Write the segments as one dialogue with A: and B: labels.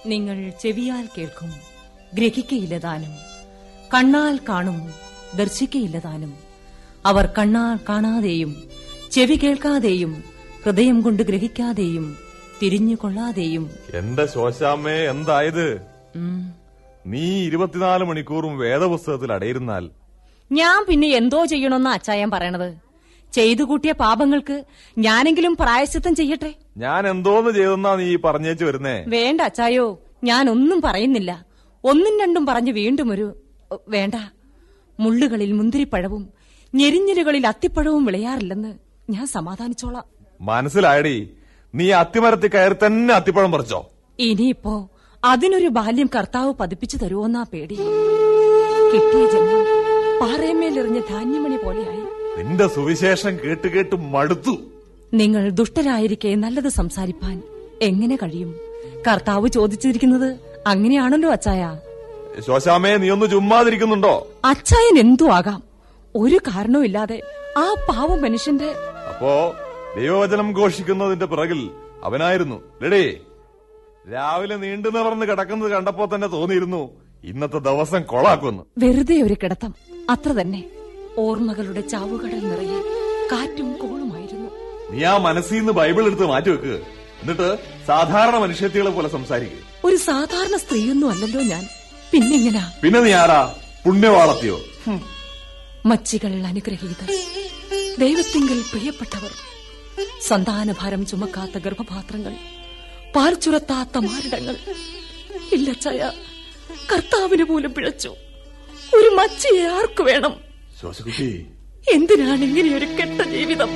A: നിങ്ങൾ ചെവിയാൽ കേൾക്കും ഗ്രഹിക്കയില്ല താനും കണ്ണാൽ കാണും ദർശിക്കയില്ല താനും അവർ കണ്ണാൽ കാണാതെയും ചെവി കേൾക്കാതെയും ഹൃദയം കൊണ്ട് ഗ്രഹിക്കാതെയും തിരിഞ്ഞു കൊള്ളാതെയും
B: എന്റെ ശോശാമ്മേ എന്തായത്
A: ഉം.
B: നീ ഇരുപത്തിനാല് മണിക്കൂറും വേദപുസ്തകത്തിൽ അടയിരുന്നാൽ
A: ഞാൻ പിന്നെ എന്തോ ചെയ്യണമെന്ന അച്ചായൻ പറയണത് ചെയ്തു കൂട്ടിയ പാപങ്ങൾക്ക് ഞാനെങ്കിലും പ്രായശ്ചിത്തം ചെയ്യട്ടെ
B: ഞാൻ എന്തോന്ന് ചെയ്തെന്നാ നീ പറഞ്ഞേച്ചു വരുന്നേ
A: വേണ്ട അച്ചായോ ഞാൻ ഒന്നും പറയുന്നില്ല ഒന്നും രണ്ടും പറഞ്ഞ് വീണ്ടും ഒരു ഉ, വേണ്ട മുള്ളുകളിൽ മുന്തിരിപ്പഴവും ഞെരിഞ്ഞിലുകളിൽ അത്തിപ്പഴവും വിളയാറില്ലെന്ന് ഞാൻ സമാധാനിച്ചോളാം
B: മനസ്സിലായടി നീ അത്തിമരത്തിൽ കയറി തന്നെ അത്തിപ്പഴം പറിച്ചോ
A: ഇനിയിപ്പോ അതിനൊരു ബാല്യം കർത്താവ് പതിപ്പിച്ചു തരുമോന്നാ പേടി കിട്ടിയ ജന്മം പാറയമേലെറിഞ്ഞ ധാന്യമണി പോലെയായി
B: നിന്റെ സുവിശേഷം കേട്ട് കേട്ട് മടുത്തു
A: നിങ്ങൾ ദുഷ്ടരായിരിക്കെ നല്ലത് സംസാരിപ്പാൻ എങ്ങനെ കഴിയും കർത്താവ് ചോദിച്ചിരിക്കുന്നത് അങ്ങനെയാണല്ലോ അച്ചായ
B: ശോശാമ്മേ നീ ഒന്ന് ചുമ്മാതിരിക്കുന്നുണ്ടോ
A: അച്ചായൻ എന്തു ആകാം ഒരു കാരണവും ഇല്ലാതെ ആ പാവ മനുഷ്യന്റെ
B: അപ്പോ ദൈവവചനം ഘോഷിക്കുന്നതിന്റെ പിറകിൽ അവനായിരുന്നു ലടേ രാവിലെ നീണ്ടു നിവർന്ന് കിടക്കുന്നത് കണ്ടപ്പോ തന്നെ തോന്നിയിരുന്നു ഇന്നത്തെ ദിവസം കൊളാക്കുമെന്ന്
A: വെറുതെ ഒരു കിടത്തം അത്ര തന്നെ ഓർമ്മകളുടെ ചാവുകടൽ നിറയെ കാറ്റും കോളുമായിരുന്നു
B: നീ ആ മനസ്സിൽ നിന്ന് ബൈബിൾ എടുത്ത് മാറ്റി വെക്ക് എന്നിട്ട് സാധാരണ മനുഷ്യത്തികളെ പോലെ സംസാരിക്കുക
A: ഒരു സാധാരണ സ്ത്രീയൊന്നും അല്ലല്ലോ ഞാൻ പിന്നെങ്ങനാ
B: പിന്നെ നീ ആരാ പുണ്യവാളത്തിയോ
A: മച്ചികൾ അനുഗ്രഹീതർ ദൈവത്തിങ്കൽ പ്രിയപ്പെട്ടവർ സന്താനഭാരം ചുമക്കാത്ത ഗർഭപാത്രങ്ങൾ പാൽ ചുരത്താത്ത മാരിടങ്ങൾ ഇല്ല ചയ കർത്താവിന് പോലും പിഴച്ചു ഒരു മച്ചിയെ ആർക്കു വേണം
B: ശോശകുട്ടി
A: എന്തിനാണ് ഇങ്ങനെയൊരു കെട്ട ജീവിതം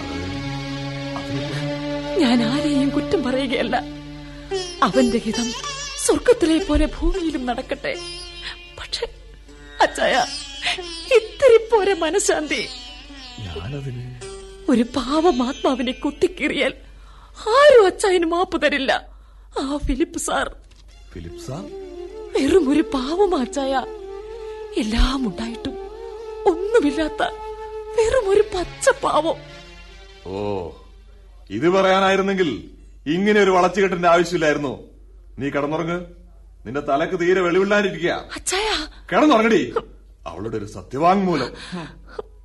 A: ഞാൻ ആരെയും കുറ്റം പറയുകയല്ല അവന്റെ ഹിതം സ്വർഗത്തിലെ പോലെ ഭൂമിയിലും നടക്കട്ടെ പക്ഷെ അച്ചായ ഇത്തിരി പോരെ മനഃശാന്തി
B: ഞാനതിന്
A: ഒരു പാവം ആത്മാവിനെ കുത്തിക്കീറിയാൽ ആരും അച്ചായന് മാപ്പ് തരില്ല ആ ഫിലിപ്പ് സാർ
B: ഫിലിപ്പ് സാർ
A: വെറും ഒരു പാവം അച്ചായ എല്ലാം ഉണ്ടായിട്ടും ഒന്നുമില്ലാത്ത വെറും ഒരു പച്ച പാവം
B: ഓ ഇത് പറയാനായിരുന്നെങ്കിൽ ഇങ്ങനെ ഒരു വളച്ചുകെട്ടിന്റെ ആവശ്യമില്ലായിരുന്നു നീ കിടന്നുറങ്ങ് നിന്റെ തലക്ക് തീരെ വെളിവില്ലാണ്ടിരിക്കുക
A: അച്ചായ
B: കിടന്നുറങ്ങടി അവളുടെ ഒരു സത്യവാങ്മൂലം